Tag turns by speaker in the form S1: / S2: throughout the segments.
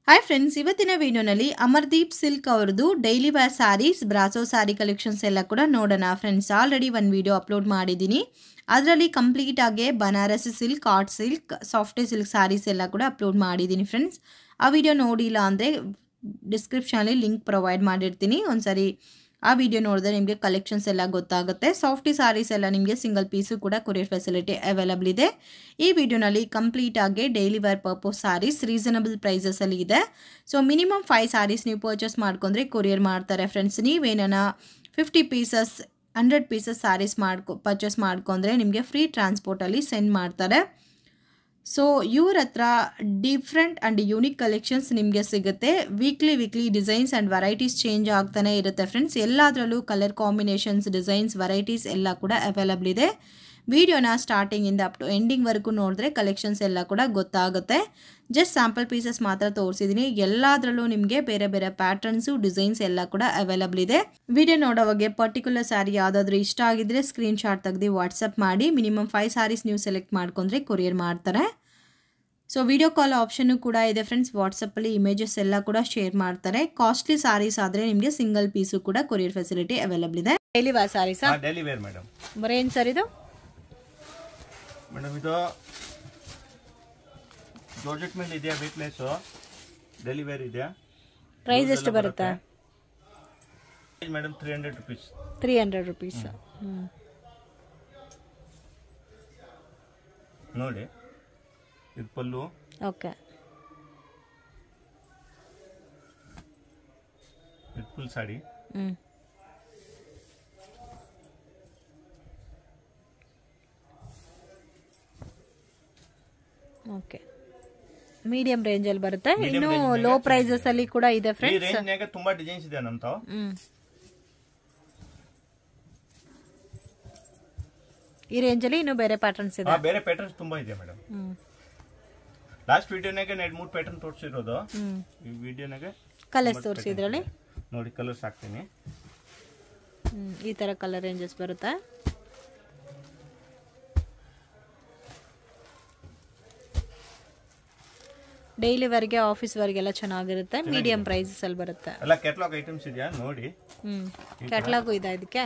S1: Hi friends ಇವತ್ತಿನ ವಿಡಿಯೋನಲ್ಲಿ Amardeep silk ಅವ್ರದ್ದು daily wear sarees brasso saree collections ಎಲ್ಲ ಕೂಡ ನೋಡೋಣ ಫ್ರೆಂಡ್ಸ್ ಆಲ್ರೆಡಿ ಒಂದು ವಿಡಿಯೋ ಅಪ್ಲೋಡ್ ಮಾಡಿದ್ದೀನಿ ಅದರಲ್ಲಿ ಕಂಪ್ಲೀಟ್ ಆಗಿ Banarasi silk art silk softy silk sarees ಎಲ್ಲ ಕೂಡ ಅಪ್ಲೋಡ್ ಮಾಡಿದ್ದೀನಿ ಫ್ರೆಂಡ್ಸ್ ಆ ವಿಡಿಯೋ ನೋಡಿಲ್ಲ ಅಂದರೆ ಡಿಸ್ಕ್ರಿಪ್ಷನಲ್ಲಿ ಲಿಂಕ್ ಪ್ರೊವೈಡ್ ಮಾಡಿರ್ತೀನಿ ಒಂದ್ಸರಿ ಆ ವಿಡಿಯೋ ನೋಡಿದ್ರೆ ನಿಮಗೆ ಕಲೆಕ್ಷನ್ಸ್ ಎಲ್ಲ ಗೊತ್ತಾಗುತ್ತೆ ಸಾಫ್ಟಿ ಸಾರೀಸ್ ಎಲ್ಲ ನಿಮಗೆ ಸಿಂಗಲ್ ಪೀಸು ಕೂಡ ಕೊರಿಯರ್ ಫೆಸಿಲಿಟಿ ಅವೈಲಬಲ್ ಇದೆ ಈ ವಿಡಿಯೋನಲ್ಲಿ ಕಂಪ್ಲೀಟ್ ಆಗಿ daily wear purpose sarees reasonable ಪ್ರೈಸಸಲ್ಲಿ ಇದೆ ಸೊ ಮಿನಿಮಮ್ ಫೈವ್ ಸಾರೀಸ್ ನೀವು ಪರ್ಚೇಸ್ ಮಾಡ್ಕೊಂಡ್ರೆ ಕೊರಿಯರ್ ಮಾಡ್ತಾರೆ ಫ್ರೆಂಡ್ಸ್ ನೀವೇನ fifty pieces hundred pieces sarees ಮಾಡ್ಕೊ ಪರ್ಚೇಸ್ ಮಾಡ್ಕೊಂಡ್ರೆ ನಿಮಗೆ ಫ್ರೀ ಟ್ರಾನ್ಸ್ಪೋರ್ಟಲ್ಲಿ ಸೆಂಡ್ ಮಾಡ್ತಾರೆ ಸೊ ಇವ್ರ ಹತ್ರ ಡಿಫ್ರೆಂಟ್ ಆ್ಯಂಡ್ ಯೂನಿಕ್ ಕಲೆಕ್ಷನ್ಸ್ ನಿಮಗೆ ಸಿಗುತ್ತೆ weekly weekly designs and varieties change ಆಗ್ತಾನೆ ಇರುತ್ತೆ ಫ್ರೆಂಡ್ಸ್ ಎಲ್ಲದರಲ್ಲೂ ಕಲರ್ ಕಾಂಬಿನೇಷನ್ಸ್ ಡಿಸೈನ್ಸ್ ವೆರೈಟೀಸ್ ಎಲ್ಲ ಕೂಡ ಅವೈಲಬಲ್ ಇದೆ ವಿಡಿಯೋನ ಸ್ಟಾರ್ಟಿಂಗಿಂದ ಅಪ್ ಟು ಎಂಡಿಂಗ್ವರೆಗೂ ನೋಡಿದ್ರೆ ಕಲೆಕ್ಷನ್ಸ್ ಎಲ್ಲ ಕೂಡ ಗೊತ್ತಾಗುತ್ತೆ ಜಸ್ಟ್ ಸ್ಯಾಂಪಲ್ ಪೀಸಸ್ ಮಾತ್ರ ತೋರಿಸಿದ್ದೀನಿ ಎಲ್ಲದರಲ್ಲೂ ನಿಮಗೆ ಬೇರೆ ಬೇರೆ ಪ್ಯಾಟರ್ನ್ಸು ಡಿಸೈನ್ಸ್ ಎಲ್ಲ ಕೂಡ ಅವೈಲಬಲ್ ಇದೆ ವಿಡಿಯೋ ನೋಡೋವಾಗೆ ಪರ್ಟಿಕ್ಯುಲರ್ ಸ್ಯಾರಿ ಯಾವುದಾದ್ರೂ ಇಷ್ಟ ಆಗಿದ್ರೆ ಸ್ಕ್ರೀನ್ ಶಾಟ್ ತೆಗೆದು ವಾಟ್ಸಪ್ ಮಾಡಿ ಮಿನಿಮಮ್ ಫೈವ್ ಸ್ಯಾರೀಸ್ ನೀವು ಸೆಲೆಕ್ಟ್ ಮಾಡ್ಕೊಂಡ್ರೆ ಕೊರಿಯರ್ ಮಾಡ್ತಾರೆ ಸೊ ವಿಡಿಯೋ ಕಾಲ್ ಆಪ್ಷನ್ನು ಕೂಡ ಇದೆ ಫ್ರೆಂಡ್ಸ್ ವಾಟ್ಸಪ್ಪಲ್ಲಿ ಇಮೇಜಸ್ ಎಲ್ಲ ಕೂಡ ಶೇರ್ ಮಾಡ್ತಾರೆ ಕಾಸ್ಟ್ಲಿ ಸಾರೀಸ್ ಆದರೆ ನಿಮಗೆ ಸಿಂಗಲ್ ಪೀಸು ಕೂಡ ಕೊರಿಯರ್ ಫೆಸಿಲಿಟಿ ಅವೈಲಬಲ್ ಇದೆ ಡೈಲಿ ವಾ ಸಾರೀಸಾ
S2: ಡೈಲಿ ವೇರ್ ಮೇಡಮ್
S1: ಏನು ಸರ್ ಇದು
S2: ಮೇಡಮ್ ಇದು ಜಾರ್ಜೆಟ್ ಮೇಲೆ ಇದೆಯಾ ವೀಕ್ನೆಸ್ಸು ಡೈಲಿ ವೇರ್ ಇದೆಯಾ
S1: ಪ್ರೈಸ್ ಎಷ್ಟು ಬರುತ್ತೆ
S2: madam three hundred rupees
S1: three hundred rupees
S2: ನೋಡಿ ಇದು ಪಲ್ಲು
S1: ಓಕೆ
S2: ಇದು ಫುಲ್ ಸಾಡಿ
S1: ಹ್ಞೂ ಓಕೆ ಮೀಡಿಯಂ ರೇಂಜಲ್ಲಿ ಬರುತ್ತೆ
S2: Medium
S1: ಇನ್ನು
S2: range ನಾಗ
S1: ಲೋ ಪ್ರೈಸಸ್ ಅಲ್ಲಿ ಕೂಡ ಇದೆ
S2: ಈ
S1: ಫ್ರೆಂಡ್ಸ್
S2: ರೇಂಜ್ನಾಗ ತುಂಬಾ ಡಿಸೈನ್ಸ್ ಇದೆ ನಮ್ಮ ತಾವು
S1: ಹ್ಮ್ ಈ ರೇಂಜಲ್ಲಿ ಇನ್ನು ಬೇರೆ ಪ್ಯಾಟರ್ನ್ಸ್ ಇದೆ
S2: ಹಾ ಬೇರೆ ಪ್ಯಾಟರ್ನ್ಸ್ ತುಂಬಾ ಇದೆ ಮೇಡಮ್
S1: ಹ್ಮ್
S2: ಲಾಸ್ಟ್ ವಿಡಿಯೋನಾಗ ಎರಡು ಮೂರು ಪ್ಯಾಟರ್ನ್ ತೋರಿಸಿರೋದು
S1: ಹ್ಮ್
S2: ಈ ವಿಡಿಯೋನಾಗ
S1: ಕಲರ್ಸ್ ತೋರಿಸಿ ಇದರಲ್ಲಿ
S2: ನೋಡಿ ಕಲರ್ಸ್ ಹಾಕ್ತೀನಿ
S1: ಹ್ಮ್ ಈ ತರ ಕಲರ್ ರೇಂಜಸ್ ಬರುತ್ತೆ ಡೈಲಿ ವರ್ಗೆ ಆಫೀಸ್ ವರ್ಗೆಲ್ಲ ಚೆನ್ನಾಗಿರುತ್ತೆ ಮೀಡಿಯಂ ಪ್ರೈಸಸ್ ಅಲ್ಲಿ ಬರುತ್ತೆ
S2: ಎಲ್ಲ ಕೆಟ್ಲಾಗ್ ಐಟಮ್ಸ್ ಇದೆಯಾ ನೋಡಿ
S1: ಹ್ಮ್ ಕ್ಯಾಟ್ಲಾಗು ಇದೆ ಇದಕ್ಕೆ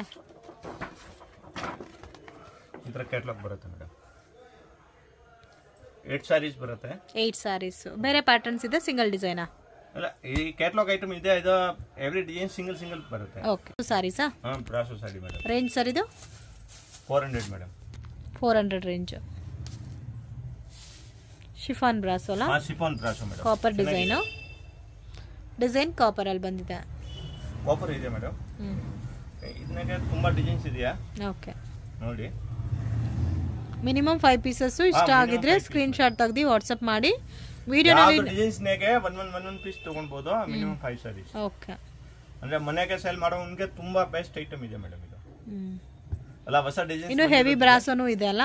S2: ಈ ಥರ ಕೆಟ್ಲಾಗ್ ಬರುತ್ತೆ ಮೇಡಮ್ ಏಟ್ ಸ್ಯಾರೀಸ್ ಬರುತ್ತೆ
S1: ಏಯ್ಟ್ ಸ್ಯಾರೀಸ್ ಬೇರೆ ಪ್ಯಾಟರ್ನ್ಸ್ ಇದೆ ಸಿಂಗಲ್ ಡಿಸೈನಾ
S2: ಅಲ್ಲ ಈ ಕ್ಯಾಟ್ಲಾಗ್ ಐಟಮ್ ಇದೆ ಇದು ಎವ್ರಿ ಡಿಸೈನ್ ಸಿಂಗಲ್ ಸಿಂಗಲ್ ಬರುತ್ತೆ
S1: ಓಕೆ ಸ್ಯಾರೀಸಾ
S2: ಹಾಂ brasso sari madam
S1: range sir ಇದು
S2: four hundred madam
S1: four hundred range chiffon brasso ಅಲ್ಲ
S2: ಹಾಂ chiffon brasso madam
S1: copper design design copper ಅಲ್ಲಿ ಬಂದಿದೆ
S2: ಕಾಪರ್ ಇದೆ ಮೇಡಮ್
S1: ಹ್ಮ್
S2: ಇದನ್ನಾಗ ತುಂಬ ಡಿಸೈನ್ಸ್ ಇದೆಯಾ
S1: ಓಕೆ
S2: ನೋಡಿ
S1: ಮಿನಿಮಮ್ ಫೈವ್ ಪೀಸಸ್ ಇಷ್ಟ
S2: minimum
S1: ಆಗಿದ್ರೆ
S2: five
S1: ಸ್ಕ್ರೀನ್ ಶಾಟ್ ತೆಗ್ದು ವಾಟ್ಸಪ್ ಮಾಡಿ ವಿಡಿಯೋನಲ್ಲಿ
S2: ಯಾವ್ದು ಡಿಸೈನ್ಸ್ನಾಗೆ one one one one piece ತೊಗೊಳ್ಬೋದು ಮಿನಿಮಮ್ ಫೈವ್ ಸ್ಯಾರೀಸ್
S1: ಓಕೆ
S2: ಅಂದ್ರೆ ಮನೆಗೆ ಸೇಲ್ ಮಾಡೋನ್ಗೆ ತುಂಬಾ ಬೆಸ್ಟ್ ಐಟಮ್ ಇದೆ ಮೇಡಮ್ ಇದು
S1: ಹ್ಮ್
S2: ಅಲ್ಲ ಹೊಸ ಡಿಸೈನ್
S1: ಇನ್ನು ಹೆವಿ ಬ್ರಾಸನು ಇದೆ ಅಲ್ಲ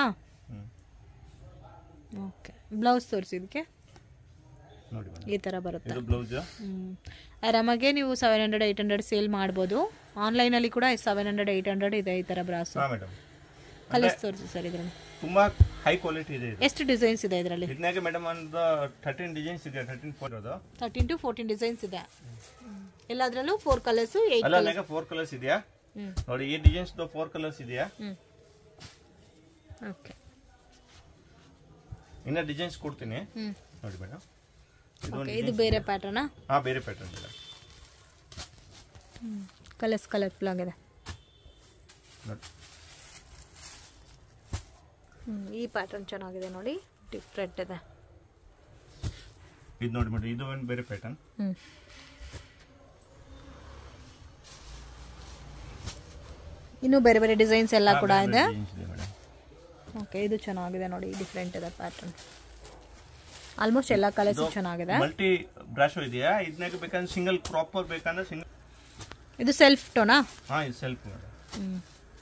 S1: ಓಕೆ ಬ್ಲೌಸ್ ತೋರಿಸಿದಕ್ಕೆ
S2: ನೋಡಿ ಮೇಡಮ್
S1: ಈ ಥರ ಬರುತ್ತೆ
S2: ಇದು ಬ್ಲೌಸ್
S1: ಹ್ಮ್. ಆರಾಮಾಗೆ ನೀವು seven hundred eight hundred sale ಮಾಡ್ಬೋದು ಆನ್ಲೈನಲ್ಲಿ ಕೂಡ ಸೆವೆನ್ ಹಂಡ್ರೆಡ್ ಏಯ್ಟ್ ಹಂಡ್ರೆಡ್ ಇದೆ ಈ ಥರ ಬ್ರಾಸು
S2: ಹಾ ಮೇಡಮ್
S1: ಕಲರ್ಸ್ ತೋರಿಸಿ ಸರ್ ಇದರಲ್ಲಿ
S2: ತುಂಬಾ ಹೈ ಕ್ವಾಲಿಟಿ ಇದೆ ಇದು
S1: ಎಷ್ಟು ಡಿಸೈನ್ಸ್ ಇದೆ ಇದರಲ್ಲಿ
S2: ಇದನ್ನಾಗೆ ಮೇಡಮ್ ಒಂದು ಥರ್ಟೀನ್ ಡಿಸೈನ್ಸ್ ಇದೆ ಥರ್ಟೀನ್ ಫೋರ್ ಅದು
S1: ತರ್ಟೀನ್ ಟು ಫೋರ್ಟೀನ್ ಡಿಸೈನ್ಸ್ ಇದೆ ಎಲ್ಲದರಲ್ಲೂ ಫೋರ್ ಕಲರ್ಸು ಏಯ್ಟ್
S2: ಅಲ್ಲ ನನಗೆ ಫೋರ್ ಕಲರ್ಸ್ ಇದೆಯಾ
S1: ಹ್ಮ್
S2: ನೋಡಿ ಈ ಡಿಸೈನ್ಸ್ ಫೋರ್ ಕಲರ್ಸ್ ಇದೆಯಾ
S1: ಹ್ಮ್ ಓಕೆ
S2: ಇನ್ನ ಡಿಸೈನ್ಸ್ ಕೊಡ್ತೀನಿ
S1: ಹ್ಮ್
S2: ನೋಡಿ ಮೇಡಮ್ ಇದು
S1: ಓಕೆ ಇದು ಬೇರೆ ಪ್ಯಾಟರ್ನಾ
S2: ಹಾ ಬೇರೆ ಪ್ಯಾಟರ್ನ್ ಇದೆ
S1: ಕಲರ್ಸ್ ಕಲರ್ಫುಲ್ ಆಗಿದೆ
S2: ನೋಡಿ
S1: ಹ್ಮ್, ಈ ಪ್ಯಾಟರ್ನ್ ಚೆನ್ನಾಗಿದೆ ನೋಡಿ ಡಿಫ್ರೆಂಟ್ ಇದೆ
S2: ಇದು ನೋಡಿ ಮೇಡಮ್ ಇದು ಒಂದು ಬೇರೆ ಪ್ಯಾಟರ್ನ್
S1: ಹ್ಮ್ ಇನ್ನು ಬೇರೆ ಬೇರೆ ಡಿಸೈನ್ಸ್ ಎಲ್ಲ ಕೂಡ ಇದೆ
S2: ಡಿಸೈನ್ಸ್ ಇದೆ ಮೇಡಮ್
S1: ಓಕೆ ಇದು ಚೆನ್ನಾಗಿದೆ ನೋಡಿ ಡಿಫ್ರೆಂಟ್ ಇದೆ ಪ್ಯಾಟರ್ನ್ ಆಲ್ಮೋಸ್ಟ್ ಎಲ್ಲ ಕಲರ್ಸ್ ಚೆನ್ನಾಗಿದೆ
S2: ಮಲ್ಟಿ ಬ್ರಾಶೋ ಇದೆಯಾ ಇದನ್ನಾಗ ಬೇಕಂದ್ರೆ ಸಿಂಗಲ್ ಪ್ರಾಪರ್ ಬೇಕಂದ್ರೆ ಸಿಂಗಲ್
S1: ಇದು ಸೆಲ್ಫ್ ಟೋನಾ
S2: ಹಾ ಇದು ಸೆಲ್ಫ್ ಮೇಡಮ್
S1: ಹ್ಮ್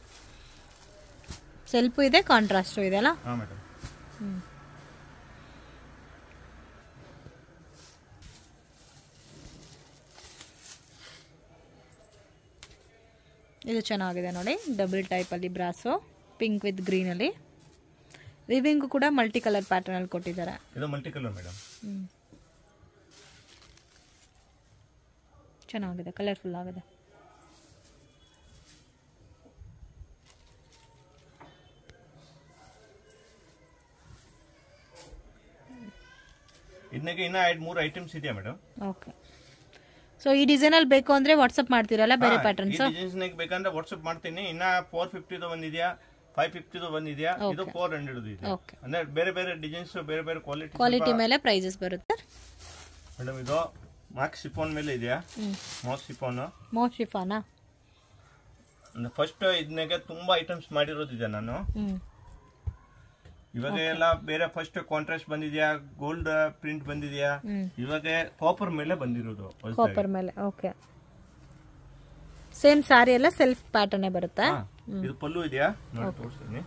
S1: ಸೆಲ್ಫು ಇದೆ ಕಾಂಟ್ರಾಸ್ಟು ಇದೆ ಅಲ್ಲ
S2: ಹಾ ಮೇಡಮ್
S1: ಹ್ಮ್ ಇದು ಚೆನ್ನಾಗಿದೆ ನೋಡಿ ಡಬಲ್ ಟೈಪಲ್ಲಿ ಬ್ರಾಸು ಪಿಂಕ್ ವಿತ್ ಗ್ರೀನಲ್ಲಿ ವಿವಿಂಗು ಕೂಡ ಮಲ್ಟಿ ಕಲರ್ ಪ್ಯಾಟರ್ನಲ್ಲಿ ಕೊಟ್ಟಿದ್ದಾರೆ
S2: ಇದು ಮಲ್ಟಿ ಕಲರ್ ಮೇಡಮ್
S1: ಹ್ಮ್. ಚೆನ್ನಾಗಿದೆ ಕಲರ್ಫುಲ್ ಆಗಿದೆ
S2: ಇದನ್ನಾಗೆ ಇನ್ನ ಎರಡು ಮೂರು ಐಟಮ್ಸ್ ಇದೆಯಾ ಮೇಡಮ್
S1: ಓಕೆ ಸೊ ಈ ಡಿಸೈನಲ್ಲಿ ಬೇಕು ಅಂದರೆ ವಾಟ್ಸಪ್ ಮಾಡ್ತೀರಲ್ಲ ಬೇರೆ ಪ್ಯಾಟರ್ನ್ಸ್
S2: ಡಿಸೈನ್ಸ್ ಬೇಕಂದ್ರೆ ವಾಟ್ಸ್ಆಪ್ ಮಾಡ್ತೀನಿ ಇನ್ನ ಫೋರ್ ಫಿಫ್ಟಿದು ಬಂದಿದ್ಯಾ ಫೈವ್ ಫಿಫ್ಟಿದು ಬಂದಿದ್ಯಾ ಇದು ಫೋರ್ ಹಂಡ್ರೆಡ್ ಇದೆ
S1: ಓಕೆ
S2: ಅಂದ್ರೆ ಬೇರೆ ಬೇರೆ ಡಿಸೈನ್ಸ್ ಬೇರೆ ಬೇರೆ ಕ್ವಾಲಿಟಿ
S1: ಕ್ವಾಲಿಟಿ ಮೇಲೆ ಪ್ರೈಸಸ್ ಬರುತ್ತೆ
S2: ಮೇಡಮ್ ಇದು ಮಾರ್ಕ್ ಸಿಫೋನ್ ಮೇಲೆ ಇದೆಯಾ
S1: ಹ್ಞೂ
S2: ಮಾರ್ಕ್ ಸಿಫೋನ್
S1: ಮೋ ಶಿಫಾನಾ
S2: ಫಸ್ಟ್ ಇದನ್ನಾಗೆ ತುಂಬಾ ಐಟಮ್ಸ್ ಮಾಡಿರೋದಿದೆ ನಾನು
S1: ಹ್ಞೂ
S2: ಇವಾಗ ಎಲ್ಲ ಬೇರೆ ಫಸ್ಟ್ ಕಾಂಟ್ರಾಸ್ಟ್ ಬಂದಿದ್ಯಾ ಗೋಲ್ಡ್ ಪ್ರಿಂಟ್ ಬಂದಿದ್ಯಾ
S1: ಹ್ಞೂ
S2: ಇವಾಗ ಕಾಪರ್ ಮೇಲೆ ಬಂದಿರೋದು ಹೊಸ್ದಾಗಿ.
S1: ಕಾಪರ್ ಮೇಲೆ ಓಕೆ ಸೇಮ್ ಸಾರಿ ಎಲ್ಲ ಸೆಲ್ಫ್ ಪ್ಯಾಟರ್ನೇ ಬರುತ್ತಾ
S2: ಹಾ, ಇದು ಪಲ್ಲು ಇದೆಯಾ ನೋಡಿ ತೋರಿಸ್ತೀನಿ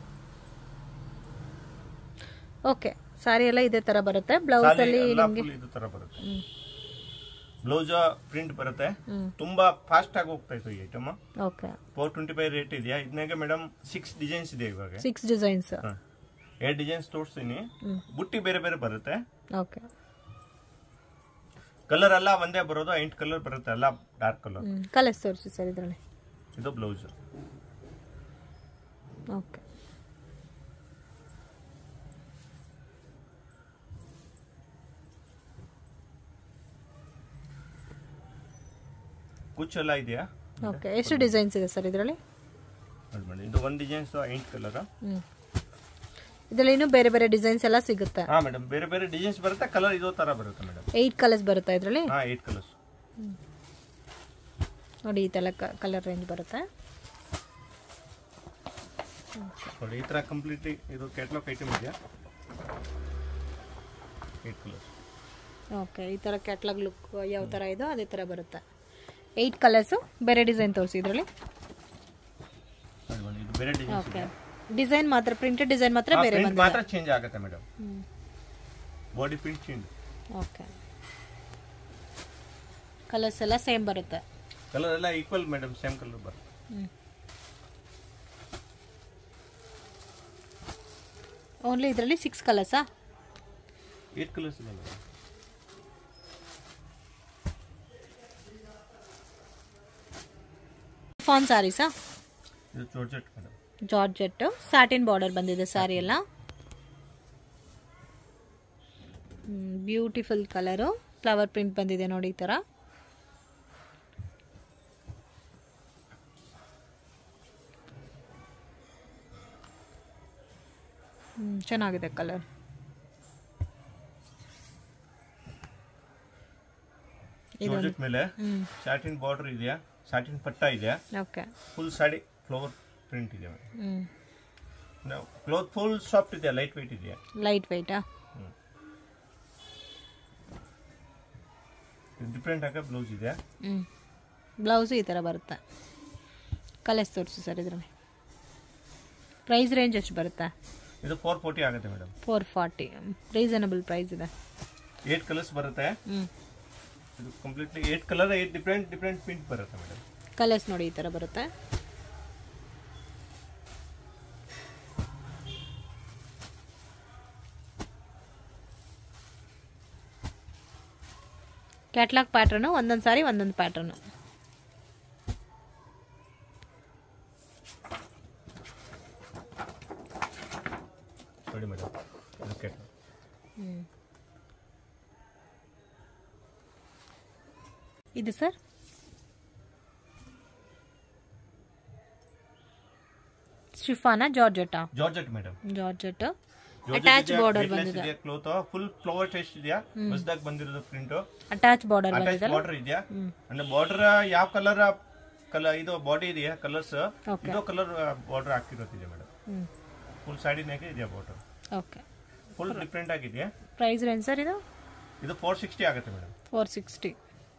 S1: ಓಕೆ ಸಾರಿ ಎಲ್ಲ ಇದೇ ತರ ಬರುತ್ತೆ ಬ್ಲೌಸ್
S2: ಸಾಲಿ
S1: ಅಲ್ಲಿ
S2: ಎಲ್ಲ
S1: ನಿಮ್ಗೆ
S2: full ಇದು ತರ ಬರುತ್ತೆ
S1: ಹ್ಮ್.
S2: ಬ್ಲೌಸ್ ಪ್ರಿಂಟ್ ಬರುತ್ತೆ
S1: ಹ್ಮ್
S2: ತುಂಬಾ ಫಾಸ್ಟ್ ಆಗಿ ಹೋಗ್ತಾ ಇತ್ತು ಈ item
S1: okay
S2: four twenty five rate ಇದೆಯಾ ಇದನ್ನಾಗೆ ಮೇಡಮ್ ಸಿಕ್ಸ್ ಡಿಸೈನ್ಸ್ ಇದೆ ಇವಾಗ
S1: ಸಿಕ್ಸ್ ಡಿಸೈನ್ಸ್
S2: ಹಾ. ಎರಡು ಡಿಸೈನ್ಸ್ ತೋರಿಸ್ತೀನಿ
S1: ಹ್ಮ್
S2: ಬುಟ್ಟಿ ಬೇರೆ ಬೇರೆ ಬರುತ್ತೆ
S1: ಓಕೆ
S2: ಕಲರ್ ಎಲ್ಲ ಒಂದೇ ಬರೋದು ಎಂಟು ಕಲರ್ ಬರುತ್ತೆ ಎಲ್ಲ ಡಾರ್ಕ್ ಕಲರ್
S1: ಹ್ಮ್ ಕಲರ್ಸ್ ತೋರಿಸಿ ಸರ್ ಇದರಲ್ಲಿ
S2: ಇದು ಬ್ಲೌಸ್
S1: ಓಕೆ
S2: ಕುಚ್ ಎಲ್ಲ ಇದೆಯಾ
S1: ಓಕೆ ಎಷ್ಟು ಡಿಸೈನ್ಸ್ ಇದೆ ಸರ್ ಇದರಲ್ಲಿ
S2: ನೋಡಿ ಮೇಡಮ್ ಇದು ಒಂದು ಡಿಸೈನ್ಸ್ ಎಂಟು ಕಲರ್
S1: ಹ್ಮ್ ಇದರಲ್ಲಿ ಇನ್ನೂ ಬೇರೆ ಬೇರೆ ಡಿಸೈನ್ಸ್ ಎಲ್ಲ ಸಿಗುತ್ತೆ
S2: ಹಾ ಮೇಡಮ್ ಬೇರೆ ಬೇರೆ ಡಿಸೈನ್ಸ್ ಬರುತ್ತೆ ಕಲರ್ ಇದೋ ತರ ಬರುತ್ತೆ ಮೇಡಮ್
S1: ಏಯ್ಟ್ ಕಲರ್ಸ್ ಬರುತ್ತಾ ಇದರಲ್ಲಿ
S2: ಹಾ ಏಟ್ ಕಲರ್ಸ್
S1: ನೋಡಿ ಈ ಥರ ಕಲರ್ ರೇಂಜ್ ಬರುತ್ತೆ
S2: ನೋಡಿ ಈ ತರ ಕಂಪ್ಲೀಟ್ಲಿ ಇದು ಕ್ಯಾಟ್ಲಾಗ್ ಐಟಮ್ ಇದೆಯಾ ಏಟ್ ಕಲರ್ಸ್
S1: ಓಕೆ ಈ ಥರ ಕ್ಯಾಟ್ಲಾಗ್ ಲುಕ್ ಯಾವ ಥರ ಇದೋ ಅದೇ ಥರ ಬರುತ್ತೆ ಏಯ್ಟ್ ಕಲರ್ಸು ಬೇರೆ ಡಿಸೈನ್ ತೋರಿಸಿ ಇದರಲ್ಲಿ
S2: ನೋಡಿ ಮೇಡಮ್ ಇದು ಬೇರೆ ಡಿಸೈನ್ಸ್
S1: ಓಕೆ ಡಿಸೈನ್ ಮಾತ್ರ ಪ್ರಿಂಟೆಡ್ ಡಿಸೈನ್ ಮಾತ್ರ ಬೇರೆ
S2: ಪ್ರಿಂಟ್
S1: ಬಂದಿದೆ
S2: ಮಾತ್ರ ಚೇಂಜ್ ಆಗುತ್ತೆ madam
S1: hmm
S2: body print change
S1: okay colours ಎಲ್ಲ ಸೇಮ್ ಬರುತ್ತೆ
S2: ಕಲರ್ ಎಲ್ಲ ಈಕ್ವಲ್ ಮೇಡಮ್ ಸೇಮ್ ಕಲರ್ ಬರುತ್ತೆ
S1: ಓನ್ಲಿ ಇದರಲ್ಲಿ ಸಿಕ್ಸ್ ಕಲರ್ಸಾ
S2: ಏಟ್ ಕಲರ್ಸ್ ಇದೆ ಮೇಡಮ್
S1: ಫಾನ್ ಸಾರೀಸಾ
S2: ಇದು georgette madam
S1: georgette satin border ಬಂದಿದೆ ಸ್ಯಾರಿ ಎಲ್ಲ ಬ್ಯೂಟಿಫುಲ್ ಕಲರು ಫ್ಲವರ್ ಪ್ರಿಂಟ್ ಬಂದಿದೆ ನೋಡಿ ಈ ಥರ ಹ್ಮ್, ಚೆನ್ನಾಗಿದೆ ಕಲರ್
S2: ಜಾರ್ಜೆಟ್ ಮೇಲೆ
S1: ಹ್ಮ್
S2: ಸಾಟಿನ್ ಬಾರ್ಡರ್ ಇದೆಯಾ ಸಾಟಿನ್ ಪಟ್ಟ ಇದೆಯಾ
S1: ಓಕೆ
S2: ಫುಲ್ ಸಾಡಿ ಫ್ಲವರ್ ಪ್ರಿಂಟ್ ಇದೆ
S1: ಹ್ಮ್
S2: ಕ್ಲೋತ್ ಫುಲ್ ಸಾಫ್ಟ್ ಇದೆಯಾ ಲೈಟ್ ವೆಯ್ಟ್ ಇದೆಯಾ
S1: ಲೈಟ್ ವೆಯ್ಟಾ
S2: ಡಿಫ್ರೆಂಟ್ ಆಗ ಬ್ಲೌಸ್ ಇದೆಯಾ
S1: ಹ್ಞೂ ಬ್ಲೌಸು ಈ ಥರ ಬರುತ್ತೆ ಕಲರ್ಸ್ ತೋರಿಸು ಸರ್ ಇದರಲ್ಲಿ ಪ್ರೈಸ್ ರೇಂಜ್ ಎಷ್ಟು ಬರುತ್ತೆ
S2: ಇದು ಫೋರ್ ಫೋರ್ಟಿ ಆಗುತ್ತೆ madam
S1: four forty reasonable price ಇದೆ
S2: ಏಟ್ ಕಲರ್ಸ್ ಬರುತ್ತೆ
S1: ಹ್ಞೂ
S2: ಇದು completely eight colour eight different different print ಬರುತ್ತೆ ಮೇಡಮ್
S1: ಕಲರ್ಸ್ ನೋಡಿ ಈ ಥರ ಬರುತ್ತೆ ಕ್ಯಾಟ್ಲಾಗ್ ಪ್ಯಾಟ್ರನು ಒಂದೊಂದು ಸಾರಿ ಒಂದೊಂದು ಪ್ಯಾಟ್ರನು
S2: ನೋಡಿ ಮೇಡಮ್ ಓಕೆ
S1: ಇದು ಸರ್ ಶಿಫಾನ ಜಾರ್ಜೆಟಾ
S2: georgette madam
S1: georgette attach border ಬಂದಿದೆ
S2: ಕ್ಲೋತ್ ಫುಲ್ ಫ್ಲವರ್ ಟೇಸ್ಟ್ ಇದೆಯಾ ಹೊಸದಾಗಿ ಬಂದಿರೋದು ಪ್ರಿಂಟ್
S1: ಅಟ್ಯಾಚ್ ಬಾರ್ಡರ್
S2: ಅಟ್ಯಾಚ್
S1: ಬಂದಿದೆ
S2: ಬಾರ್ಡರ್ ಇದೆಯಾ ಅಂದ್ರೆ ಬಾರ್ಡರ್ ಯಾವ ಕಲರ್ ಕಲರ್ ಇದು ಬಾಡಿ ಇದೆಯಾ ಕಲರ್ಸ್
S1: Okay.
S2: ಇದು ಕಲರ್ ಬಾರ್ಡರ್ ಹಾಕಿರೋದಿದೆ ಮೇಡಮ್
S1: ಹ್ಞೂ
S2: ಫುಲ್ ಸಾಡಿನಾಗೆ ಇದೆಯಾ ಬಾರ್ಡರ್
S1: ಓಕೆ
S2: ಫುಲ್ ಡಿಫ್ರೆಂಟ್ ಆಗಿದೆಯಾ
S1: ಪ್ರೈಸ್ ರೇಂಜ್ ಸರ್ ಇದು
S2: ಇದು ಫೋರ್ ಸಿಕ್ಸ್ಟಿ ಆಗುತ್ತೆ ಮೇಡಮ್
S1: ಫೋರ್ ಸಿಕ್ಸ್ಟಿ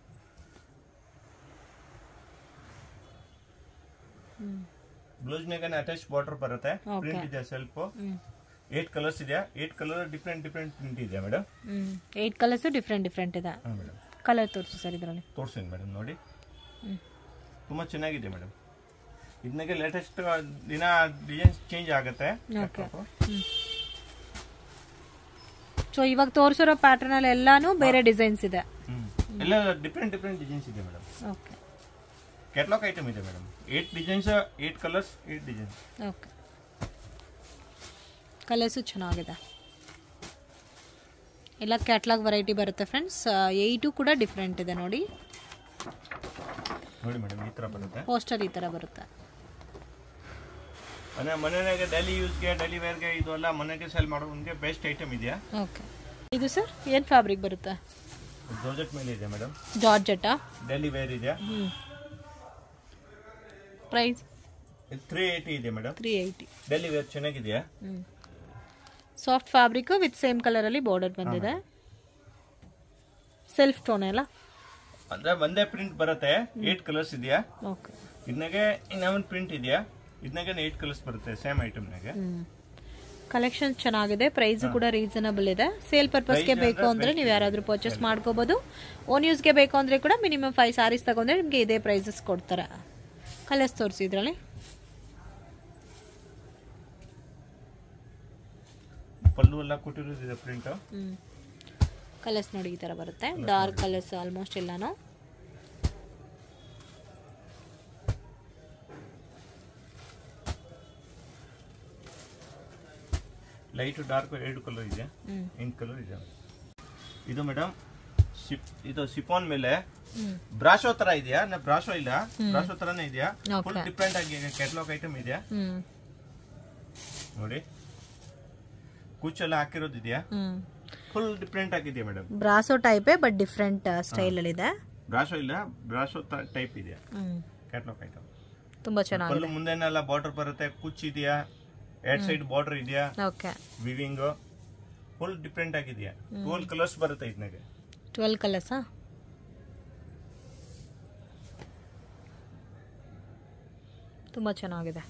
S2: ಬ್ಲೌಸ್ನಾಗ ಅಟ್ಯಾಚ್ ಬಾರ್ಡರ್ ಬರುತ್ತೆ
S1: Okay.
S2: ಪ್ರಿಂಟ್ ಇದೆ ಸೆಲ್ಫ್
S1: ಹ್ಞೂ
S2: ಏಟ್ ಕಲರ್ಸ್ ಇದೆಯಾ eight colour different different print ಇದೆಯಾ ಮೇಡಮ್
S1: ಹ್ಞೂ ಏಯ್ಟ್ ಕಲರ್ಸು ಡಿಫ್ರೆಂಟ್ ಡಿಫ್ರೆಂಟ್ ಇದೆ
S2: ಹಾಂ ಮೇಡಮ್
S1: ಕಲರ್ ತೋರಿಸು ಸರ್ ಇದರಲ್ಲಿ
S2: ತೋರಿಸ್ತೀನಿ ಮೇಡಮ್ ನೋಡಿ
S1: ಹ್ಮ್.
S2: ತುಂಬಾ ಚೆನ್ನಾಗಿದೆ ಮೇಡಮ್ ಇದನ್ನಾಗೆ ಲೇಟೆಸ್ಟ್ ದಿನ ಡಿಸೈನ್ಸ್ ಚೇಂಜ್ ಆಗುತ್ತೆ
S1: Okay. ಸೊ ಇವಾಗ ತೋರಿಸಿರೋ ಪ್ಯಾಟರ್ನಲ್ಲಿ ಎಲ್ಲಾನು ಬೇರೆ ಡಿಸೈನ್ಸ್ ಇದೆ
S2: ಹ್ಮ್
S1: ಹ್ಞೂ
S2: ಎಲ್ಲ ಡಿಫ್ರೆಂಟ್ ಡಿಫ್ರೆಂಟ್ ಡಿಸೈನ್ಸ್ ಇದೆ ಮೇಡಮ್
S1: ಓಕೆ
S2: ಕ್ಯಾಟ್ಲಾಗ್ ಐಟಮ್ ಇದೆ madam eight designs eight colours eight designs
S1: okay colours ಚೆನ್ನಾಗಿದೆ ಎಲ್ಲ ಕ್ಯಾಟ್ಲಾಗ್ ವೆರೈಟಿ ಬರುತ್ತೆ ಫ್ರೆಂಡ್ಸ್ ಏಯ್ಟು ಕೂಡ ಡಿಫ್ರೆಂಟ್ ಇದೆ ನೋಡಿ
S2: ನೋಡಿ ಮೇಡಮ್ ಈ ಥರ ಬರುತ್ತೆ
S1: ಪೋಸ್ಟರ್ ಈ ಥರ ಬರುತ್ತೆ
S2: ಮನೆ ಮನೆಯಾಗೆ ಡೈಲಿ ಯೂಸ್ಗೆ ಡೈಲಿ ವೇರ್ಗೆ ಇದು ಎಲ್ಲ ಮನೆಗೆ ಸೆಲ್ ಮಾಡೋದಕ್ಕೆ ಬೆಸ್ಟ್ ಐಟಮ್ ಇದೆಯಾ
S1: ಓಕೆ ಇದು ಸರ್ ಏನು ಫ್ಯಾಬ್ರಿಕ್ ಬರುತ್ತೆ
S2: ಜಾರ್ಜೆಟ್ ಮೇಲೆ ಇದೆ ಮೇಡಮ್
S1: ಜಾರ್ಜೆಟಾ
S2: ಡೈಲಿ ವೇರ್ ಇದೆ
S1: ಹ್ಞೂ ಪ್ರೈಸ್
S2: ತ್ರೀ ಏಯ್ಟಿ ಇದೆ madam
S1: three eighty
S2: daily wear ಚೆನ್ನಾಗಿದೆಯಾ
S1: ಹ್ಞೂ ಸಾಫ್ಟ್ ಫ್ಯಾಬ್ರಿಕ್ ವಿತ್ ಸೇಮ್ ಕಲರಲ್ಲಿ ಬಾರ್ಡರ್ ಬಂದಿದೆ ಸೆಲ್ಫ್ ಟೋನ್ ಎಲ್ಲ
S2: ಅಂದ್ರೆ ಒಂದೇ ಪ್ರಿಂಟ್ ಬರುತ್ತೆ ಏಟ್ ಕಲರ್ಸ್ ಇದೆಯಾ
S1: ಓಕೆ
S2: ಇದನ್ನಾಗೆ ಇನ್ನೊಂದು ಪ್ರಿಂಟ್ ಇದೆಯಾ ಇದನ್ನಾಗೆ ಏಟ್ ಕಲರ್ಸ್ ಬರುತ್ತೆ ಸೇಮ್ ಐಟಮ್ನಾಗೆ
S1: ಹ್ಞೂ ಕಲೆಕ್ಷನ್ ಚೆನ್ನಾಗಿದೆ ಪ್ರೈಸ್ ಕೂಡ ರೀಸನಬಲ್ ಇದೆ ಸೇಲ್ ಪರ್ಪಸ್ಗೆ ಬೇಕು ಅಂದರೆ ನೀವು ಯಾರಾದರೂ ಪರ್ಚೇಸ್ ಮಾಡ್ಕೋಬೋದು ಓನ್ ಯೂಸ್ಗೆ ಬೇಕು ಅಂದರೆ ಕೂಡ ಮಿನಿಮಮ್ ಫೈವ್ ಸಾರೀಸ್ ತಗೊಂಡ್ರೆ ನಿಮಗೆ ಇದೇ ಪ್ರೈಸಸ್ ಕೊಡ್ತಾರೆ ಕಲರ್ಸ್ ತೋರಿಸಿ ಇದರಲ್ಲಿ
S2: ಪಲ್ಲು ಎಲ್ಲ ಕೊಟ್ಟಿರೋದಿದೆ ಪ್ರಿಂಟ್
S1: ಹ್ಞೂ ಕಲರ್ಸ್ ನೋಡಿ ಈ ಥರ ಬರುತ್ತೆ ಡಾರ್ಕ್ ಕಲರ್ಸ್ ಆಲ್ಮೋಸ್ಟ್ ಎಲ್ಲಾನು
S2: ಲೈಟ್ ಡಾರ್ಕ್ ಎರಡು ಕಲರ್ ಇದೆ
S1: ಹ್ಞೂ
S2: ಇಂಕ್ ಕಲರ್ ಇದೆ ಇದು ಮೇಡಮ್ ಇದು ಸಿಫಾನ್ ಮೇಲೆ
S1: ಹ್ಞೂ
S2: ಬ್ರಾಶೋ ತರ ಇದೆಯಾ ನಾ ಬ್ರಾಶೋ ಇಲ್ಲ ಬ್ರಾಶೋ ತರನೇ ಇದೆಯಾ
S1: Okay.
S2: ಫುಲ್ ಡಿಫ್ರೆಂಟ್ ಆಗಿ ಕ್ಯಾಟ್ಲಾಗ್ ಐಟಮ್ ಇದೆಯಾ
S1: ಹ್ಞೂ
S2: ನೋಡಿ ಕುಚ್ಚೆಲ್ಲ ಹಾಕಿರೋದು ಇದೆಯಾ
S1: ಹ್ಞೂ
S2: ಫುಲ್ ಡಿಫ್ರೆಂಟ್ ಆಗಿದೆ ಮೇಡಮ್
S1: ಬ್ರಾಸೋ ಟೈಪೇ ಬಟ್ ಡಿಫ್ರೆಂಟ್ ಸ್ಟೈಲಲ್ಲಿದೆ
S2: ಬ್ರಾಶೋ ಇಲ್ಲ ಬ್ರಾಶೋ ಟೈಪ್ ಇದೆಯಾ
S1: ಹ್ಞೂ
S2: ಕ್ಯಾಟ್ಲಾಗ್ ಐಟಮ್
S1: ತುಂಬ ಚೆನ್ನಾಗಿದೆ
S2: ಪಲ್ಲು ಮುಂದೆನೆಲ್ಲ ಬಾರ್ಡರ್ ಬರುತ್ತೆ ಕುಚ್ ಇದೆಯಾ ಎರಡ್ ಸೈಡ್ ಬಾರ್ಡರ್ ಇದೆಯಾ
S1: ಓಕೆ
S2: ವಿವಿಂಗ್ ಫುಲ್ ಡಿಫ್ರೆಂಟ್ ಆಗಿದೆಯಾ ಟ್ವೆಲ್ ಕಲರ್ಸ್ ಬರುತ್ತೆ ಇದನ್ನಾಗೆ
S1: ಟ್ವೆಲ್ ಕಲರ್ಸಾ ತುಂಬ ಚೆನ್ನಾಗಿದೆ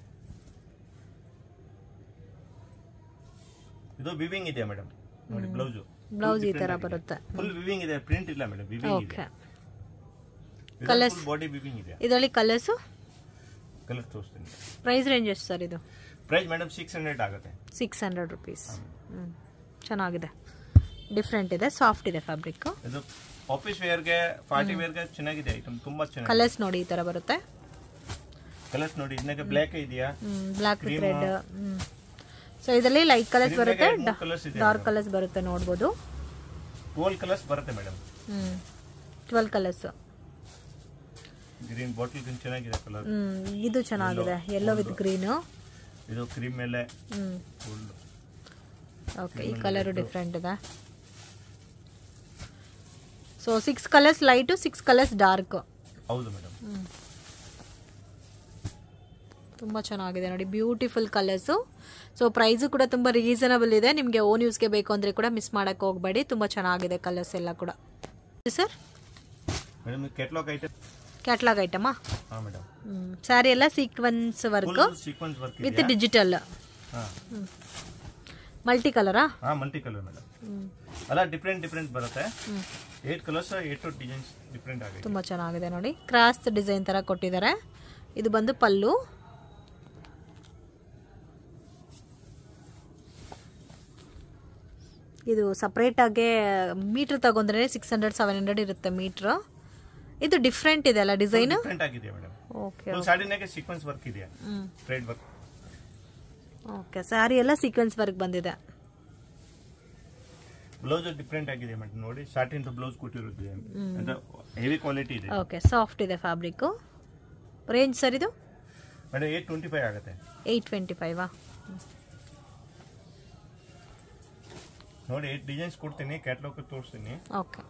S2: ಇದು ವಿವಿಂಗ್ ಇದೆ ಮೇಡಮ್ ನೋಡಿ ಬ್ಲೌಸ್
S1: ಬ್ಲೌಸ್ ಈ ಥರ ಬರುತ್ತೆ
S2: ಫುಲ್ ವಿವಿಂಗ್ ಇದೆ ಪ್ರಿಂಟ್ ಇಲ್ಲ ಮೇಡಮ್ ವಿವಿಂಗ್ ಇದೆ
S1: ಓಕೆ Colours?
S2: ಬಾಡಿ ವಿವಿಂಗ್ ಇದೆ
S1: ಇದರಲ್ಲಿ ಕಲರ್ಸು
S2: ಕಲರ್ ತೋರಿಸ್ತೀನಿ
S1: ಪ್ರೈಸ್ ರೇಂಜ್ ಎಷ್ಟು ಸರ್ ಇದು
S2: ಪ್ರೈಸ್ ಮೇಡಮ್ ಸಿಕ್ಸ್ ಹಂಡ್ರೆಡ್ ಆಗುತ್ತೆ
S1: ಸಿಕ್ಸ್ ಹಂಡ್ರೆಡ್ ರುಪೀಸ್ ಹ್ಞೂ ಚೆನ್ನಾಗಿದೆ ಡಿಫ್ರೆಂಟ್ ಇದೆ ಸಾಫ್ಟ್ ಇದೆ ಫ್ಯಾಬ್ರಿಕ್ಕು
S2: ಇದು ಆಫೀಸ್ ವೇರ್ಗೆ ಪಾರ್ಟಿ ವೇರ್ಗೆ ಚೆನ್ನಾಗಿದೆ ಐಟಮ್ ತುಂಬಾ ಚೆನ್ನಾಗಿದೆ
S1: ಕಲರ್ಸ್ ನೋಡಿ ಈ ಥರ ಬರುತ್ತೆ
S2: ಕಲರ್ಸ್ ನೋಡಿ ಇದನ್ನಾಗೆ ಬ್ಲ್ಯಾಕ್ ಇದೆಯಾ
S1: black with
S2: Cream,
S1: red so ಇದರಲ್ಲಿ ಲೈಟ್ ಕಲರ್ಸ್
S2: Cream
S1: ಬರುತ್ತೆ
S2: ನಾಗೆ ಮೂರ್ colours ಇದೆ
S1: ಡಾರ್ಕ್ ಕಲರ್ಸ್ ಬರುತ್ತೆ ನೋಡ್ಬೋದು
S2: ಟ್ವೆಲ್ ಕಲರ್ಸ್ ಬರುತ್ತೆ ಮೇಡಮ್
S1: ಹ್ಞೂ twelve colours
S2: green bottle green ಚೆನ್ನಾಗಿದೆ ಕಲರ್
S1: ಹ್ಞೂ ಇದು ಚೆನ್ನಾಗಿದೆ ಯೆಲ್ಲೋ ವಿತ್ ಗ್ರೀನು
S2: ಇದು ಕ್ರೀಮ್ ಮೇಲೆ
S1: ಹ್ಞೂ
S2: ಫುಲ್
S1: ಓಕೆ ಈ ಕಲರು ಡಿಫ್ರೆಂಟ್ ಇದೆ so six colours light six colours dark
S2: ಹೌದು ಮೇಡಮ್
S1: ತುಂಬ ಚೆನ್ನಾಗಿದೆ ನೋಡಿ ಬ್ಯೂಟಿಫುಲ್ ಕಲರ್ಸು ಸೊ ಪ್ರೈಸು ಕೂಡ ತುಂಬ ರೀಸನಬಲ್ ಇದೆ ನಿಮಗೆ ಓನ್ ಯೂಸ್ಗೆ ಬೇಕು ಅಂದರೆ ಕೂಡ ಮಿಸ್ ಮಾಡೋಕ್ಕೆ ಹೋಗಬೇಡಿ ತುಂಬ ಚೆನ್ನಾಗಿದೆ ಕಲರ್ಸ್ ಎಲ್ಲ ಕೂಡ sir
S2: madam catalogue item
S1: catalogue ಐಟಮಾ
S2: ಹಾ ಮೇಡಮ್
S1: ಸ್ಯಾರಿ ಎಲ್ಲ sequence work
S2: full sequence work
S1: with
S2: ಇದೆ
S1: ಡಿಜಿಟಲ್
S2: ಹಾ
S1: ಮಲ್ಟಿ ಕಲರಾ
S2: ಹಾ ಮಲ್ಟಿ ಕಲರ್ ಮೇಡಮ್ ಅಲ್ಲ ಡಿಫ್ರೆಂಟ್ ಡಿಫ್ರೆಂಟ್ ಬರುತ್ತೆ eight colours eight to designs different ಆಗಿದೆ
S1: ತುಂಬ ಚೆನ್ನಾಗಿದೆ ನೋಡಿ ಕ್ರಾಸ್ ಡಿಸೈನ್ ಥರ ಕೊಟ್ಟಿದ್ದಾರೆ ಇದು ಬಂದು ಪಲ್ಲು ಇದು ಸಪ್ರೇಟಾಗೆ ಮೀಟ್ರ್ ತಗೊಂಡ್ರೆ ಸಿಕ್ಸ್ ಹಂಡ್ರೆಡ್ ಸೆವೆನ್ ಹಂಡ್ರೆಡ್ ಇರುತ್ತೆ ಮೀಟ್ರ್ ಇದು ಡಿಫ್ರೆಂಟ್ ಇದೆ ಅಲ್ಲ ಡಿಸೈನ್
S2: ಡಿಫ್ರೆಂಟ್ ಆಗಿದೆ ಮೇಡಮ್
S1: ಓಕೆ
S2: ಫುಲ್ ಸಾಡಿನಾಗೆ ಸೀಕ್ವೆನ್ಸ್ ವರ್ಕ್ ಇದೆಯಾ
S1: ಹ್ಞೂ
S2: ಥ್ರೆಡ್ ವರ್ಕ್
S1: ಓಕೆ ಸ್ಯಾರಿ ಎಲ್ಲ ಸೀಕ್ವೆನ್ಸ್ ವರ್ಕ್ ಬಂದಿದೆ
S2: ಬ್ಲೌಸ್ ಡಿಫ್ರೆಂಟ್ ಆಗಿದೆ ಮೇಡಮ್ ನೋಡಿ ಸ್ಟಾರ್ಟಿಂಗ್ ಬ್ಲೌಸ್ ಕೊಟ್ಟಿರೋದು ಅಂತ ಹೆವಿ ಕ್ವಾಲಿಟಿ ಇದೆ
S1: ಓಕೆ ಸಾಫ್ಟ್ ಇದೆ ಫ್ಯಾಬ್ರಿಕ್ಕು ರೇಂಜ್ ಸರ್ ಇದು
S2: ಮೇಡಮ್ ಏಟ್ ಟ್ವೆಂಟಿ ಫೈವ್ ಆಗುತ್ತೆ
S1: ಏಯ್ಟ್ ಟ್ವೆಂಟಿ ಫೈವಾ
S2: ನೋಡಿ ಏಟ್ ಡಿಸೈನ್ಸ್ ಕೊಡ್ತೀನಿ ಕ್ಯಾಟ್ಲಾಗ್ ತೋರಿಸ್ತೀನಿ
S1: ಓಕೆ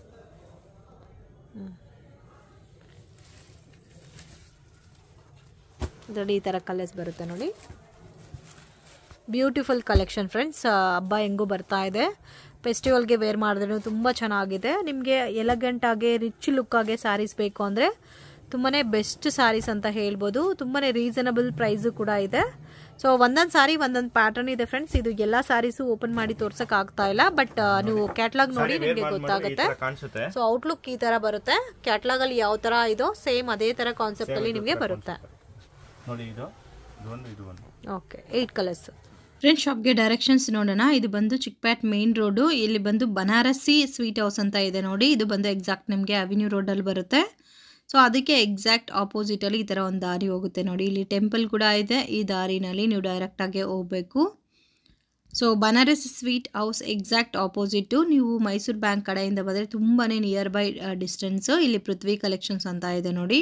S1: ಇದರಲ್ಲಿ ಈ ಥರ ಕಲರ್ಸ್ ಬರುತ್ತೆ ನೋಡಿ ಬ್ಯೂಟಿಫುಲ್ ಕಲೆಕ್ಷನ್ ಫ್ರೆಂಡ್ಸ್ ಹಬ್ಬ ಹೆಂಗೂ ಬರ್ತಾ ಇದೆ ಫೆಸ್ಟಿವಲ್ಗೆ ವೇರ್ ಮಾಡಿದ್ರೆ ತುಂಬ ಚೆನ್ನಾಗಿದೆ ನಿಮಗೆ ಎಲಗೆಂಟ್ ಆಗಿ ರಿಚ್ ಲುಕ್ ಆಗಿ ಸ್ಯಾರೀಸ್ ಬೇಕು ಅಂದರೆ ತುಂಬಾ ಬೆಸ್ಟ್ ಸ್ಯಾರೀಸ್ ಅಂತ ಹೇಳ್ಬೋದು ತುಂಬಾ ರೀಸನಬಲ್ ಪ್ರೈಸು ಕೂಡ ಇದೆ ಸೊ ಒಂದೊಂದು ಸಾರಿ ಒಂದೊಂದು ಪ್ಯಾಟರ್ನ್ ಇದೆ ಫ್ರೆಂಡ್ಸ್ ಇದು ಎಲ್ಲ ಸ್ಯಾರೀಸು ಓಪನ್ ಮಾಡಿ ತೋರ್ಸಕ್ ಆಗ್ತಾ ಇಲ್ಲ ಬಟ್ ನೀವು ಕ್ಯಾಟ್ಲಾಗ್ ನೋಡಿ
S2: ಸಾರಿ ವೇರ್
S1: ನಿಮಗೆ
S2: ಮಾಡಿ ಈ
S1: ಗೊತ್ತಾಗುತ್ತೆ
S2: ತರ ಕಾಣಿಸುತ್ತೆ
S1: ಸೊ ಔಟ್ಲುಕ್ ಈ ತರ ಬರುತ್ತೆ ಕ್ಯಾಟ್ಲಾಗ್ ಅಲ್ಲಿ ಯಾವ ತರ ಇದೋ ಸೇಮ್ ಅದೇ ತರ ಕಾನ್ಸೆಪ್ಟ್ ಅಲ್ಲಿ ನಿಮಗೆ ಬರುತ್ತೆ
S2: ನೋಡಿ ಇದು ಇದು ಒಂದು ಇದು ಒಂದು
S1: ಓಕೆ ಏಟ್ ಕಲರ್ಸ್ ಫ್ರೆಂಡ್ಸ್ ಶಾಪ್ಗೆ ಡೈರೆಕ್ಷನ್ಸ್ ನೋಡೋಣ ಇದು ಬಂದು ಚಿಕ್ಪೇಟ್ ಮೇನ್ ರೋಡು ಇಲ್ಲಿ ಬಂದು ಬನಾರಸಿ ಸ್ವೀಟ್ ಹೌಸ್ ಅಂತ ಇದೆ ನೋಡಿ ಇದು ಬಂದು ಎಕ್ಸಾಕ್ಟ್ ನಿಮಗೆ ಅವೆನ್ಯೂ ರೋಡಲ್ಲಿ ಬರುತ್ತೆ ಸೊ ಅದಕ್ಕೆ ಎಕ್ಸಾಕ್ಟ್ ಆಪೋಸಿಟಲ್ಲಿ ಈ ಥರ ಒಂದು ದಾರಿ ಹೋಗುತ್ತೆ ನೋಡಿ ಇಲ್ಲಿ ಟೆಂಪಲ್ ಕೂಡ ಇದೆ ಈ ದಾರಿನಲ್ಲಿ ನೀವು ಡೈರೆಕ್ಟಾಗಿ ಹೋಗಬೇಕು so Banaras sweet house exact opposite ನೀವು ಮೈಸೂರು ಬ್ಯಾಂಕ್ ಕಡೆಯಿಂದ ಬಂದರೆ ತುಂಬಾ ನಿಯರ್ ಬೈ ಡಿಸ್ಟೆನ್ಸು ಇಲ್ಲಿ ಪೃಥ್ವಿ ಕಲೆಕ್ಷನ್ಸ್ ಅಂತ ಇದೆ ನೋಡಿ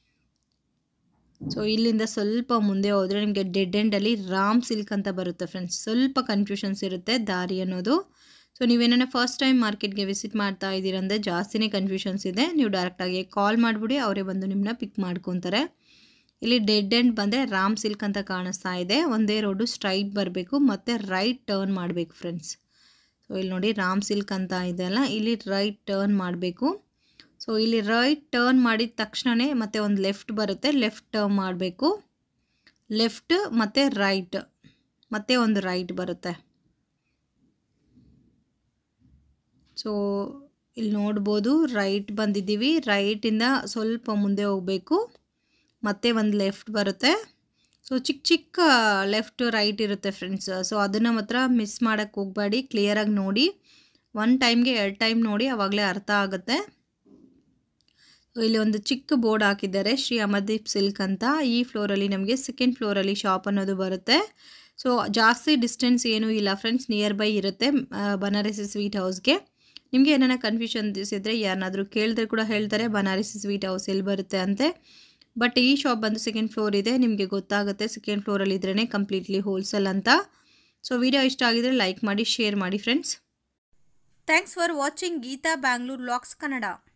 S1: ಸೊ ಇಲ್ಲಿಂದ ಸ್ವಲ್ಪ ಮುಂದೆ ಹೋದರೆ ನಿಮಗೆ ಡೆಡ್ ಎಂಡಲ್ಲಿ ರಾಮ್ ಸಿಲ್ಕ್ ಅಂತ ಬರುತ್ತೆ ಫ್ರೆಂಡ್ಸ್ ಸ್ವಲ್ಪ ಕನ್ಫ್ಯೂಷನ್ಸ್ ಇರುತ್ತೆ ದಾರಿ ಅನ್ನೋದು ಸೊ ನೀವೇನ ಫಸ್ಟ್ ಟೈಮ್ ಮಾರ್ಕೆಟ್ಗೆ ವಿಸಿಟ್ ಮಾಡ್ತಾ ಇದ್ದೀರಂದರೆ ಜಾಸ್ತಿನೇ ಕನ್ಫ್ಯೂಷನ್ಸ್ ಇದೆ ನೀವು ಡೈರೆಕ್ಟಾಗಿ ಕಾಲ್ ಮಾಡಿಬಿಡಿ ಅವರೇ ಬಂದು ನಿಮ್ಮನ್ನ ಪಿಕ್ ಮಾಡ್ಕೊತಾರೆ ಇಲ್ಲಿ ಡೆಡ್ ಎಂಡ್ ಬಂದರೆ ರಾಮ್ ಸಿಲ್ಕ್ ಅಂತ ಕಾಣಿಸ್ತಾ ಇದೆ ಒಂದೇ ರೋಡು ಸ್ಟ್ರೈಟ್ ಬರಬೇಕು ಮತ್ತು ರೈಟ್ ಟರ್ನ್ ಮಾಡಬೇಕು ಫ್ರೆಂಡ್ಸ್ ಸೊ ಇಲ್ಲಿ ನೋಡಿ ರಾಮ್ ಸಿಲ್ಕ್ ಅಂತ ಇದೆ ಅಲ್ಲ ಇಲ್ಲಿ ರೈಟ್ ಟರ್ನ್ ಮಾಡಬೇಕು ಸೊ ಇಲ್ಲಿ ರೈಟ್ ಟರ್ನ್ ಮಾಡಿದ ತಕ್ಷಣವೇ ಮತ್ತೆ ಒಂದು ಲೆಫ್ಟ್ ಬರುತ್ತೆ ಲೆಫ್ಟ್ ಟರ್ನ್ ಮಾಡಬೇಕು ಲೆಫ್ಟ್ ಮತ್ತು ರೈಟ್ ಮತ್ತೆ ಒಂದು ರೈಟ್ ಬರುತ್ತೆ ಸೊ ಇಲ್ಲಿ ನೋಡ್ಬೋದು ರೈಟ್ ಬಂದಿದ್ದೀವಿ ರೈಟಿಂದ ಸ್ವಲ್ಪ ಮುಂದೆ ಹೋಗಬೇಕು ಮತ್ತೆ ಒಂದು ಲೆಫ್ಟ್ ಬರುತ್ತೆ ಸೊ ಚಿಕ್ಕ ಚಿಕ್ಕ ಲೆಫ್ಟ್ ರೈಟ್ ಇರುತ್ತೆ ಫ್ರೆಂಡ್ಸ್ ಸೊ ಅದನ್ನು ಮಾತ್ರ ಮಿಸ್ ಮಾಡೋಕ್ಕೆ ಹೋಗಬೇಡಿ ಕ್ಲಿಯರಾಗಿ ನೋಡಿ ಒನ್ ಟೈಮ್ಗೆ ಎರಡು ಟೈಮ್ ನೋಡಿ ಆವಾಗಲೇ ಅರ್ಥ ಆಗುತ್ತೆ ಇಲ್ಲಿ ಒಂದು ಚಿಕ್ಕ ಬೋರ್ಡ್ ಹಾಕಿದ್ದಾರೆ ಶ್ರೀ ಅಮರ್ದೀಪ್ ಸಿಲ್ಕ್ ಅಂತ ಈ ಫ್ಲೋರಲ್ಲಿ ನಮಗೆ ಸೆಕೆಂಡ್ ಫ್ಲೋರಲ್ಲಿ ಶಾಪ್ ಅನ್ನೋದು ಬರುತ್ತೆ ಸೊ ಜಾಸ್ತಿ ಡಿಸ್ಟೆನ್ಸ್ ಏನೂ ಇಲ್ಲ ಫ್ರೆಂಡ್ಸ್ ನಿಯರ್ ಬೈ ಇರುತ್ತೆ ಬನಾರಸಿ ಸ್ವೀಟ್ ಹೌಸ್ಗೆ ನಿಮಗೆ ಏನಾರ ಕನ್ಫ್ಯೂಷನ್ಸ್ ಇದ್ದರೆ ಯಾರನ್ನಾದರೂ ಕೇಳಿದ್ರೆ ಕೂಡ ಹೇಳ್ತಾರೆ ಬನಾರಸಿ ಸ್ವೀಟ್ ಹೌಸ್ ಎಲ್ಲಿ ಬರುತ್ತೆ ಅಂತೆ ಬಟ್ ಈ ಶಾಪ್ ಬಂದು ಸೆಕೆಂಡ್ ಫ್ಲೋರ್ ಇದೆ ನಿಮಗೆ ಗೊತ್ತಾಗುತ್ತೆ ಸೆಕೆಂಡ್ ಫ್ಲೋರಲ್ಲಿ ಇದ್ರೇ ಕಂಪ್ಲೀಟ್ಲಿ ಹೋಲ್ಸೇಲ್ ಅಂತ ಸೊ ವಿಡಿಯೋ ಇಷ್ಟ ಆಗಿದ್ರೆ ಲೈಕ್ ಮಾಡಿ ಶೇರ್ ಮಾಡಿ friends thanks for watching Geetha Bangalore looks Kannada